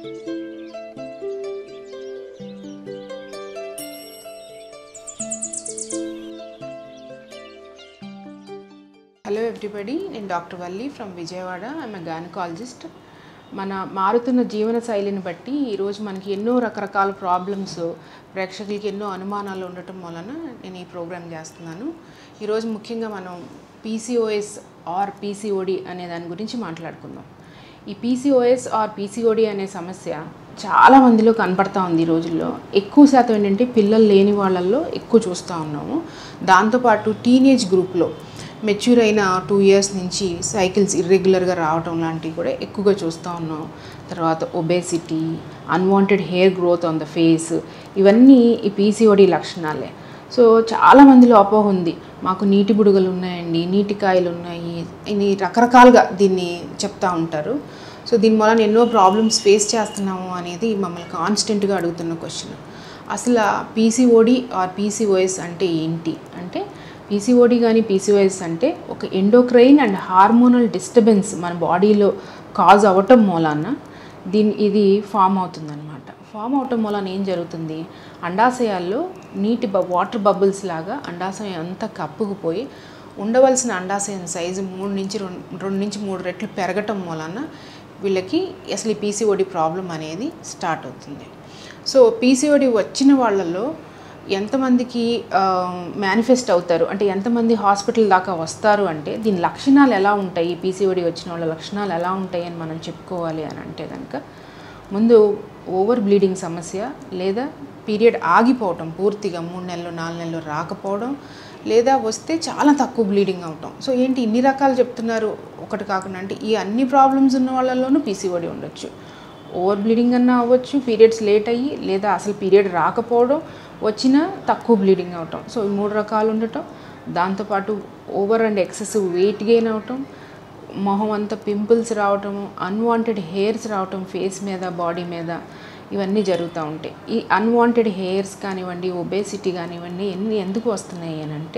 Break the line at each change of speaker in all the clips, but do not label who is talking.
hello everybody నేను doctor Valli from Vijayawada I am gynaecologist మన మారుతున్న జీవన శైలిని బట్టి ఈరోజు మనకి ఎన్నో రకరకాల ప్రాబ్లమ్స్ ప్రేక్షకులకి ఎన్నో అనుమానాలు ఉండటం వలన నేను ఈ ప్రోగ్రామ్ చేస్తున్నాను ఈరోజు ముఖ్యంగా మనం పీసీఓఎస్ ఆర్ పీసీఓడి అనే దాని గురించి మాట్లాడుకుందాం ఈ పీసీఓఎస్ ఆర్ పీసీఓడి అనే సమస్య చాలా మందిలో కనపడతా ఉంది ఈ రోజుల్లో ఎక్కువ శాతం ఏంటంటే పిల్లలు లేని వాళ్ళల్లో ఎక్కువ చూస్తూ ఉన్నాము దాంతోపాటు టీనేజ్ గ్రూప్లో మెచ్యూర్ అయిన టూ ఇయర్స్ నుంచి సైకిల్స్ ఇర్రెగ్యులర్గా రావటం లాంటివి కూడా ఎక్కువగా చూస్తూ ఉన్నాం తర్వాత obesity unwanted hair growth on the face ఇవన్నీ ఈ పీసీఓడి లక్షణాలే సో చాలా మందిలో అపోహ ఉంది మాకు నీటి బుడగలు ఉన్నాయండి నీటి కాయలు ఉన్నాయి ఇన్ని రకరకాలుగా దీన్ని చెప్తా ఉంటారు సో దీని వలన ఎన్నో ప్రాబ్లమ్స్ ఫేస్ చేస్తున్నాము అనేది మమ్మల్ని కాన్స్టెంట్గా అడుగుతున్న క్వశ్చన్ అసలు పీసీఓడి ఆర్ పీసీఓఎస్ అంటే ఏంటి అంటే పీసీఓడి కానీ పీసీఓఎస్ అంటే ఒక ఎండోక్రైన్ అండ్ హార్మోనల్ డిస్టర్బెన్స్ మన బాడీలో కాజ్ అవ్వటం మూలాన దీని ఇది ఫామ్ అవుతుందన్నమాట ఫామ్ అవటం వలన ఏం జరుగుతుంది అండాశయాల్లో నీటి బ వాటర్ బబుల్స్ లాగా అండాశయం అంతా కప్పుకుపోయి ఉండవలసిన అండాశయం సైజు మూడు నుంచి రెండు రెండు నుంచి మూడు రెట్లు పెరగటం వలన వీళ్ళకి అసలు ఈ పీసీఓడి ప్రాబ్లం అనేది స్టార్ట్ అవుతుంది సో పీసీఓడి వచ్చిన వాళ్ళలో ఎంతమందికి మేనిఫెస్ట్ అవుతారు అంటే ఎంతమంది హాస్పిటల్ దాకా వస్తారు అంటే దీని లక్షణాలు ఎలా ఉంటాయి పీసీఓడి వచ్చిన వాళ్ళ లక్షణాలు ఎలా ఉంటాయి అని మనం చెప్పుకోవాలి అని అంటే కనుక ముందు ఓవర్ బ్లీడింగ్ సమస్య లేదా పీరియడ్ ఆగిపోవటం పూర్తిగా మూడు నెలలు నాలుగు నెలలు రాకపోవడం లేదా వస్తే చాలా తక్కువ బ్లీడింగ్ అవటం సో ఏంటి ఇన్ని రకాలు చెప్తున్నారు ఒకటి కాకుండా అంటే ఈ అన్ని ప్రాబ్లమ్స్ ఉన్న వాళ్ళలోనూ పీసీఓడి ఉండొచ్చు ఓవర్ బ్లీడింగ్ అన్నా అవ్వచ్చు పీరియడ్స్ లేట్ అయ్యి లేదా అసలు పీరియడ్ రాకపోవడం వచ్చినా తక్కువ బ్లీడింగ్ అవటం సో ఈ మూడు రకాలు ఉండటం దాంతోపాటు over and excessive weight gain అవటం మొహం అంతా పింపుల్స్ రావటము అన్వాంటెడ్ హెయిర్స్ రావటం ఫేస్ మీద బాడీ మీద ఇవన్నీ జరుగుతూ ఉంటాయి ఈ అన్వాంటెడ్ హెయిర్స్ కానివ్వండి ఒబేసిటీ కానివ్వండి ఎన్ని ఎందుకు వస్తున్నాయి అని అంటే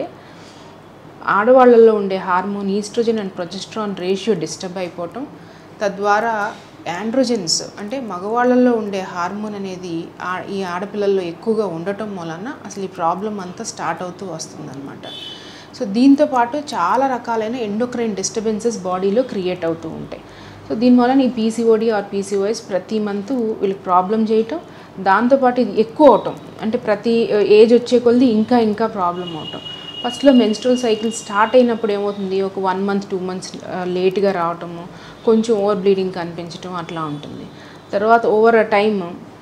ఆడవాళ్ళల్లో ఉండే hormone oestrogen and progesterone ratio disturb అయిపోవటం తద్వారా యాండ్రోజెన్స్ అంటే మగవాళ్ళల్లో ఉండే హార్మోన్ అనేది ఆ- ఈ ఆడపిల్లల్లో ఎక్కువగా ఉండటం వలన అసలు ఈ ప్రాబ్లం అంతా స్టార్ట్ అవుతూ వస్తుందన్నమాట సో దీంతో పాటు చాలా రకాలైన ఎండోక్రైన్ డిస్టర్బెన్సెస్ బాడీలో క్రియేట్ అవుతూ ఉంటాయి సో దీనివల్ల ఈ పీసీఓడి ఆర్ పీసీఓఎస్ ప్రతి మంత్ వీళ్ళకి ప్రాబ్లం చేయటం దాంతోపాటు ఇది ఎక్కువ అవటం అంటే ప్రతి ఏజ్ వచ్చే కొలది ఇంకా ఇంకా ప్రాబ్లం అవటం ఫస్ట్లో మెన్స్ట్రల్ సైకిల్ స్టార్ట్ అయినప్పుడు ఏమవుతుంది ఒక వన్ మంత్ టూ మంత్స్ లేట్గా రావటము కొంచెం ఓవర్ బ్లీడింగ్ కనిపించటం అట్లా ఉంటుంది తర్వాత ఓవర్ అ టైమ్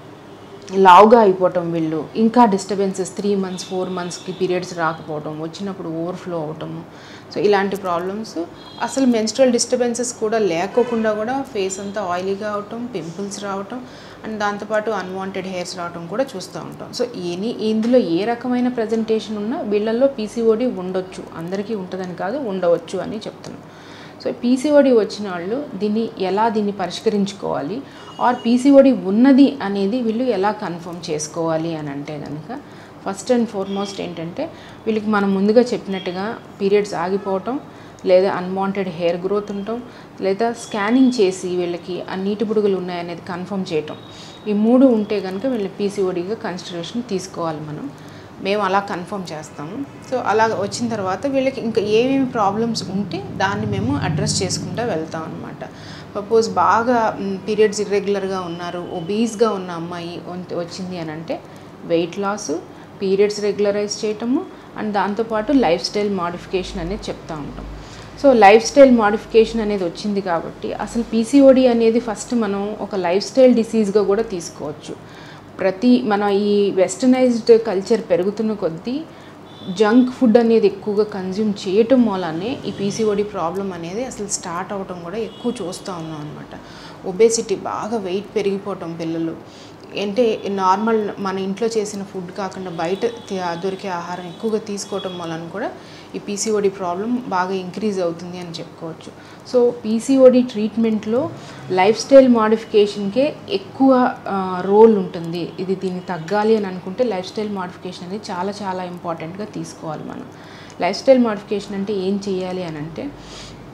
లావుగా అయిపోవటం వీళ్ళు ఇంకా డిస్టర్బెన్సెస్ త్రీ మంత్స్ ఫోర్ మంత్స్కి పీరియడ్స్ రాకపోవడం వచ్చినప్పుడు ఓవర్ఫ్లో అవటము సో ఇలాంటి ప్రాబ్లమ్స్ అసలు మెన్స్ట్రల్ డిస్టర్బెన్సెస్ కూడా లేకోకుండా కూడా ఫేస్ అంతా ఆయిలీగా అవటం పింపుల్స్ రావటం అండ్ దాంతోపాటు అన్వాంటెడ్ హెయిర్స్ రావటం కూడా చూస్తూ ఉంటాం సో ఎనీ ఇందులో ఏ రకమైన ప్రజెంటేషన్ ఉన్నా వీళ్ళల్లో పీసీఓడి ఉండొచ్చు అందరికీ ఉంటుందని కాదు ఉండవచ్చు అని చెప్తున్నాం సో పీసీఓడి వచ్చిన వాళ్ళు దీన్ని ఎలా దీన్ని పరిష్కరించుకోవాలి ఆర్ పీసీఓడి ఉన్నది అనేది వీళ్ళు ఎలా కన్ఫర్మ్ చేసుకోవాలి అని అంటే కనుక ఫస్ట్ అండ్ ఫార్మోస్ట్ ఏంటంటే వీళ్ళకి మనం ముందుగా చెప్పినట్టుగా పీరియడ్స్ ఆగిపోవటం లేదా అన్వాంటెడ్ హెయిర్ గ్రోత్ ఉండటం లేదా స్కానింగ్ చేసి వీళ్ళకి ఆ నీటి బుడుగులు ఉన్నాయనేది కన్ఫర్మ్ చేయటం ఈ మూడు ఉంటే కనుక వీళ్ళని పీసీఓడిగా కన్సిడరేషన్ తీసుకోవాలి మనం మేము అలా కన్ఫర్మ్ చేస్తాము సో అలా వచ్చిన తర్వాత వీళ్ళకి ఇంకా ఏమేమి ప్రాబ్లమ్స్ ఉంటే దాన్ని మేము అడ్రస్ చేసుకుంటూ వెళ్తాం అనమాట సపోజ్ బాగా పీరియడ్స్ ఇర్రెగ్యులర్గా ఉన్నారు ఒబీస్గా ఉన్న అమ్మాయి వంత- వచ్చింది అని అంటే వెయిట్ లాస్ పీరియడ్స్ రెగ్యులరైజ్ చేయటము అండ్ దాంతోపాటు లైఫ్ స్టైల్ మాడిఫికేషన్ అనేది చెప్తా ఉంటాం సో లైఫ్ స్టైల్ మాడిఫికేషన్ అనేది వచ్చింది కాబట్టి అసలు పీసీఓడి అనేది ఫస్ట్ మనం ఒక లైఫ్ స్టైల్ డిసీజ్గా కూడా తీసుకోవచ్చు ప్రతి మన ఈ వెస్టర్నైజ్డ్ కల్చర్ పెరుగుతున్న కొద్దీ జంక్ ఫుడ్ అనేది ఎక్కువగా కన్జ్యూమ్ చేయటం మూలానే ఈ పీసీఓడి ప్రాబ్లం అనేది అసలు స్టార్ట్ అవ్వటం కూడా ఎక్కువ చూస్తూ ఉన్నాం అనమాట ఒబేసిటీ బాగా వెయిట్ పెరిగిపోవటం పిల్లలు అంటే నార్మల్ మన ఇంట్లో చేసిన ఫుడ్ కాకుండా బయట తి- దొరికే ఆహారం ఎక్కువగా తీసుకోవటం వలన కూడా ఈ పీసీఓడి ప్రాబ్లం బాగా ఇంక్రీజ్ అవుతుంది అని చెప్పుకోవచ్చు సో పీసీఓడి ట్రీట్మెంట్లో లైఫ్ స్టైల్ మాడిఫికేషన్కే ఎక్కువ రోల్ ఉంటుంది ఇది దీన్ని తగ్గాలి అని అనుకుంటే లైఫ్ స్టైల్ మాడిఫికేషన్ అనేది చాలా చాలా ఇంపార్టెంట్గా తీసుకోవాలి మనం లైఫ్ స్టైల్ మాడిఫికేషన్ అంటే ఏం చేయాలి అని అంటే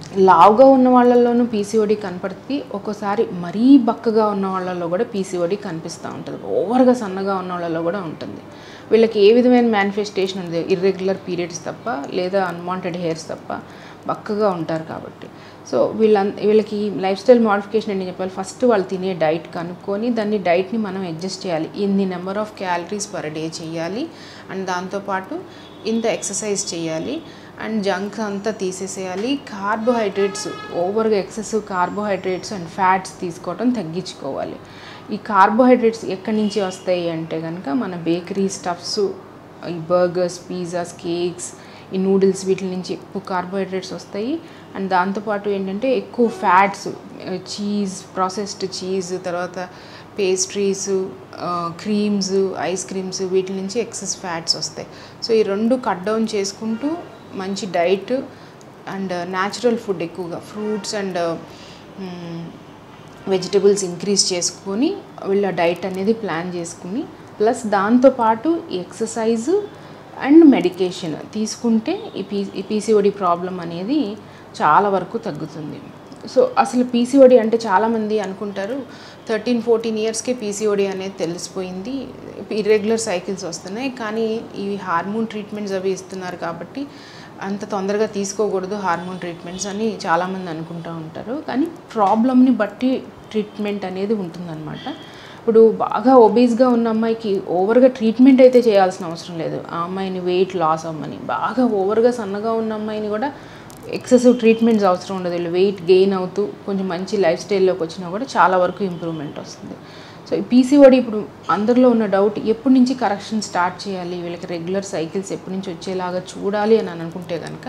లావుగా ఉన్న వాళ్ళలోనూ పీసీఓడి కనపడుతుంది ఒక్కోసారి మరీ బక్కగా ఉన్న వాళ్ళలో కూడా పీసీఓడి కనిపిస్తూ ఉంటుంది ఓవర్గా సన్నగా ఉన్న వాళ్ళలో కూడా ఉంటుంది వీళ్ళకి ఏ విధమైన మేనిఫెస్టేషన్ ఉంది ఇర్రెగ్యులర్ పీరియడ్స్ తప్ప లేదా అన్వాంటెడ్ హెయిర్స్ తప్ప బక్కగా ఉంటారు కాబట్టి సో వీళ్ళ వీళ్ళకి లైఫ్ స్టైల్ మోడిఫికేషన్ అని చెప్పాలి ఫస్ట్ వాళ్ళు తినే డైట్ కనుక్కొని దాన్ని డైట్ని మనం అడ్జస్ట్ చేయాలి ఇన్ని number of calories per day చేయాలి అండ్ దాంతోపాటు ఇంత ఎక్సర్సైజ్ చేయాలి అండ్ జంక్ అంతా తీసేసేయాలి కార్బోహైడ్రేట్స్ ఓవర్గా ఎక్సెసివ్ కార్బోహైడ్రేట్స్ అండ్ ఫ్యాట్స్ తీసుకోవడం తగ్గించుకోవాలి ఈ కార్బోహైడ్రేట్స్ ఎక్కడి నుంచి వస్తాయి అంటే కనుక మన బేకరీ స్టఫ్స్ ఈ బర్గర్స్ పిజ్జాస్ కేక్స్ ఈ నూడిల్స్ వీటి నుంచి ఎక్కువ కార్బోహైడ్రేట్స్ వస్తాయి అండ్ దాంతోపాటు ఏంటంటే ఎక్కువ ఫ్యాట్స్ చీజ్ ప్రాసెస్డ్ చీజ్ తర్వాత పేస్ట్రీస్ క్రీమ్స్ ఐస్ క్రీమ్స్ వీటి నుంచి ఎక్సెస్ ఫ్యాట్స్ వస్తాయి సో ఈ రెండు కట్ డౌన్ చేసుకుంటూ మంచి డైట్ అండ్ న్యాచురల్ ఫుడ్ ఎక్కువగా ఫ్రూట్స్ అండ్ వెజిటబుల్స్ ఇంక్రీజ్ చేసుకొని వీళ్ళ డైట్ అనేది ప్లాన్ చేసుకుని ప్లస్ దాంతోపాటు ఎక్సర్సైజు అండ్ మెడికేషన్ తీసుకుంటే ఈ పీ ఈ పీసీఓడి ప్రాబ్లం అనేది చాలా వరకు తగ్గుతుంది సో అసలు పీసీఓడి అంటే చాలామంది అనుకుంటారు థర్టీన్ ఫోర్టీన్ ఇయర్స్కే పీసీఓడి అనేది తెలిసిపోయింది ఇర్రెగ్యులర్ సైకిల్స్ వస్తున్నాయి కానీ ఈ హార్మోన్ ట్రీట్మెంట్స్ అవి ఇస్తున్నారు కాబట్టి అంత తొందరగా తీసుకోకూడదు హార్మోన్ ట్రీట్మెంట్స్ అని చాలామంది అనుకుంటూ ఉంటారు కానీ ప్రాబ్లమ్ని బట్టి ట్రీట్మెంట్ అనేది ఉంటుందన్నమాట ఇప్పుడు బాగా ఒబేస్గా ఉన్న అమ్మాయికి ఓవర్గా ట్రీట్మెంట్ అయితే చేయాల్సిన అవసరం లేదు ఆ అమ్మాయిని వెయిట్ లాస్ అవ్వమని బాగా ఓవర్గా సన్నగా ఉన్న అమ్మాయిని కూడా ఎక్సెసివ్ ట్రీట్మెంట్స్ అవసరం ఉండదు వీళ్ళు వెయిట్ గెయిన్ అవుతూ కొంచెం మంచి లైఫ్ స్టైల్లోకి వచ్చినా కూడా చాలా వరకు ఇంప్రూవ్మెంట్ వస్తుంది సో ఈ పీసీఓడి ఇప్పుడు అందరిలో ఉన్న డౌట్ ఎప్పటి నుంచి కరెక్షన్ స్టార్ట్ చేయాలి వీళ్ళకి రెగ్యులర్ సైకిల్స్ ఎప్పటి నుంచి వచ్చేలాగా చూడాలి అని అనుకుంటే కనుక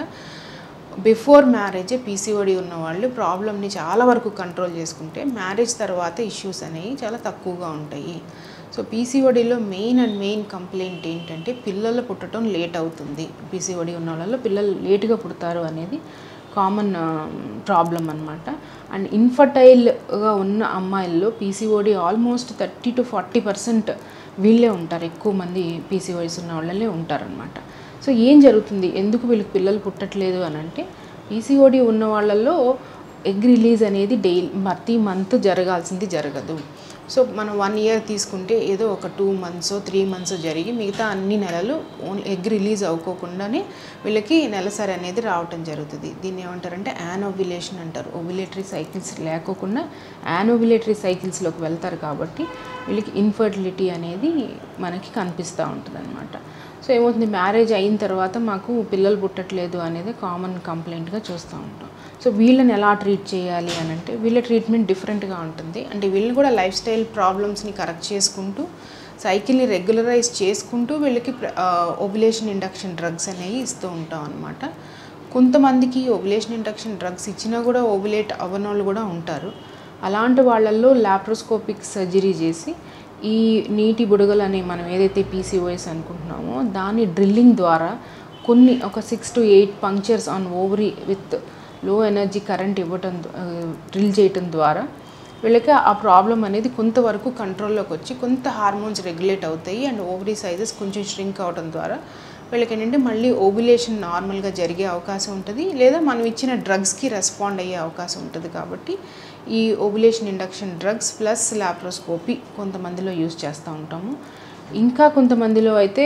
బిఫోర్ మ్యారేజ్ పీసీఓడి ఉన్న వాళ్ళు ప్రాబ్లమ్ని చాలా వరకు కంట్రోల్ చేసుకుంటే మ్యారేజ్ తర్వాత ఇష్యూస్ అనేవి చాలా తక్కువగా ఉంటాయి సో పీసీఓడిలో మెయిన్ అండ్ మెయిన్ కంప్లైంట్ ఏంటంటే పిల్లలు పుట్టడం లేట్ అవుతుంది పీసీఓడి ఉన్న వాళ్ళలో పిల్లలు లేటుగా పుడతారు అనేది కామన్ ప్రాబ్లం అనమాట అండ్ ఇన్ఫర్టైల్గా ఉన్న అమ్మాయిల్లో PCOD almost thirty to forty percent వీళ్ళే ఉంటారు ఎక్కువ మంది పీసీఓడిస్ ఉన్న వాళ్ళే ఉంటారనమాట సో ఏం జరుగుతుంది ఎందుకు వీళ్ళకి పిల్లలు పుట్టట్లేదు అని అంటే పీసీఓడి ఉన్న వాళ్ళల్లో ఎగ్ రిలీజ్ అనేది డైలీ ప్రతి మంత్ జరగాల్సింది జరగదు సో మనం వన్ ఇయర్ తీసుకుంటే ఏదో ఒక టూ మంత్స్ త్రీ మంత్స్ జరిగి మిగతా అన్ని నెలలు ఓన్లీ ఎగ్ రిలీజ్ అవ్వకోకుండానే వీళ్ళకి నెలసరి అనేది రావటం జరుగుతుంది దీన్ని ఏమంటారంటే యానోవిలేషన్ అంటారు ఓవిలేటరీ సైకిల్స్ లేకోకుండా యానోవిలేటరీ సైకిల్స్లోకి వెళ్తారు కాబట్టి వీళ్ళకి ఇన్ఫర్టిలిటీ అనేది మనకి కనిపిస్తూ ఉంటుంది అనమాట సో ఏమవుతుంది మ్యారేజ్ అయిన తర్వాత మాకు పిల్లలు పుట్టట్లేదు అనేది కామన్ కంప్లైంట్గా చూస్తూ ఉంటాం సో వీళ్ళని ఎలా ట్రీట్ చేయాలి అని అంటే వీళ్ళ ట్రీట్మెంట్ డిఫరెంట్గా ఉంటుంది అంటే వీళ్ళని కూడా లైఫ్ స్టైల్ ప్రాబ్లమ్స్ని కరెక్ట్ చేసుకుంటూ సైకిల్ని రెగ్యులరైజ్ చేసుకుంటూ వీళ్ళకి ఓబులేషన్ ఇండక్షన్ డ్రగ్స్ అనేవి ఇస్తూ ఉంటాం అనమాట కొంతమందికి ఓబులేషన్ ఇండక్షన్ డ్రగ్స్ ఇచ్చినా కూడా ఓబులేట్ అవ్వనోళ్ళు కూడా ఉంటారు అలాంటి వాళ్ళల్లో లాప్రోస్కోపిక్ సర్జరీ చేసి ఈ నీటి బుడగలు అని మనం ఏదైతే పీసీఓఎస్ అనుకుంటున్నామో దాని డ్రిల్లింగ్ ద్వారా కొన్ని ఒక six to eight punctures on ovary with low energy current ఇవ్వటం డ్రిల్ చేయటం ద్వారా వీళ్ళకి ఆ ప్రాబ్లం అనేది కొంతవరకు కంట్రోల్లోకి వచ్చి కొంత హార్మోన్స్ రెగ్యులేట్ అవుతాయి అండ్ ఓవరీ సైజెస్ కొంచెం ష్రింక్ అవడం ద్వారా వీళ్ళకి ఏంటంటే మళ్ళీ ఓబులేషన్ నార్మల్గా జరిగే అవకాశం ఉంటుంది లేదా మనం ఇచ్చిన డ్రగ్స్కి రెస్పాండ్ అయ్యే అవకాశం ఉంటుంది కాబట్టి ఈ ovulation induction drugs plus laparoscopy కొంతమందిలో యూజ్ చేస్తూ ఉంటాము ఇంకా కొంతమందిలో అయితే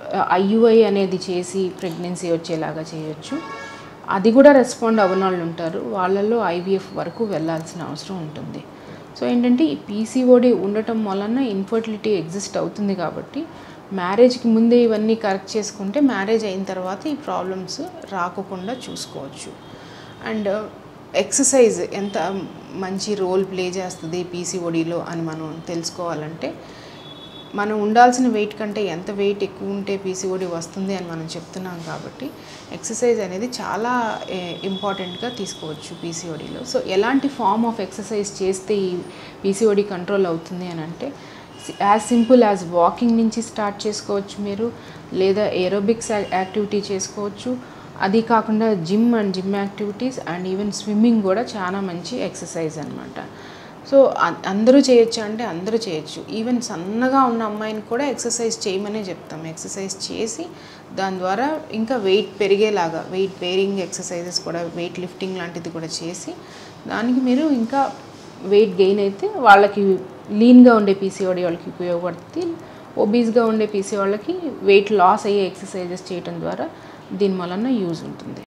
ఐయుఐ అనేది చేసి ప్రెగ్నెన్సీ వచ్చేలాగా చేయొచ్చు అది కూడా రెస్పాండ్ అవ్వని వాళ్ళు ఉంటారు వాళ్ళల్లో ఐవీఎఫ్ వరకు వెళ్ళాల్సిన అవసరం ఉంటుంది సో ఏంటంటే ఈ పీసీఓడి ఉండటం వలన ఇన్ఫర్టిలిటీ ఎగ్జిస్ట్ అవుతుంది కాబట్టి మ్యారేజ్కి ముందే ఇవన్నీ కరెక్ట్ చేసుకుంటే మ్యారేజ్ అయిన తర్వాత ఈ ప్రాబ్లమ్స్ రాకుండా చూసుకోవచ్చు అండ్ ఎక్సర్సైజ్ ఎంత మంచి రోల్ ప్లే చేస్తుంది పీసీఓడిలో అని మనం తెలుసుకోవాలంటే మనం ఉండాల్సిన వెయిట్ కంటే ఎంత వెయిట్ ఎక్కువ ఉంటే పీసీఓడి వస్తుంది అని మనం చెప్తున్నాం కాబట్టి ఎక్సర్సైజ్ అనేది చాలా ఇంపార్టెంట్గా తీసుకోవచ్చు పీసీఓడిలో సో ఎలాంటి ఫామ్ ఆఫ్ ఎక్సర్సైజ్ చేస్తే ఈ పీసీఓడి కంట్రోల్ అవుతుంది అని అంటే యాజ్ సింపుల్ యాజ్ వాకింగ్ నుంచి స్టార్ట్ చేసుకోవచ్చు మీరు లేదా ఏరోబిక్స్ యాక్టివిటీ చేసుకోవచ్చు అది కాకుండా gym and gym activities and even swimming కూడా చాలా మంచి ఎక్సర్సైజ్ అనమాట సో అ- అందరూ చేయొచ్చు అంటే అందరూ చేయొచ్చు ఈవెన్ సన్నగా ఉన్న అమ్మాయిని కూడా ఎక్సర్సైజ్ చేయమనే చెప్తాం ఎక్సర్సైజ్ చేసి దాని ద్వారా ఇంకా వెయిట్ పెరిగేలాగా వెయిట్ బేరింగ్ ఎక్సర్సైజెస్ కూడా వెయిట్ లిఫ్టింగ్ లాంటిది కూడా చేసి దానికి మీరు ఇంకా వెయిట్ గెయిన్ అయితే వాళ్ళకి లీన్గా ఉండే పీసీఓడి వాళ్ళకి ఉపయోగపడుతుంది ఒబీస్గా ఉండే పీసీ వాళ్ళకి వెయిట్ లాస్ అయ్యే ఎక్సర్సైజెస్ చేయడం ద్వారా దీని వలన యూజ్ ఉంటుంది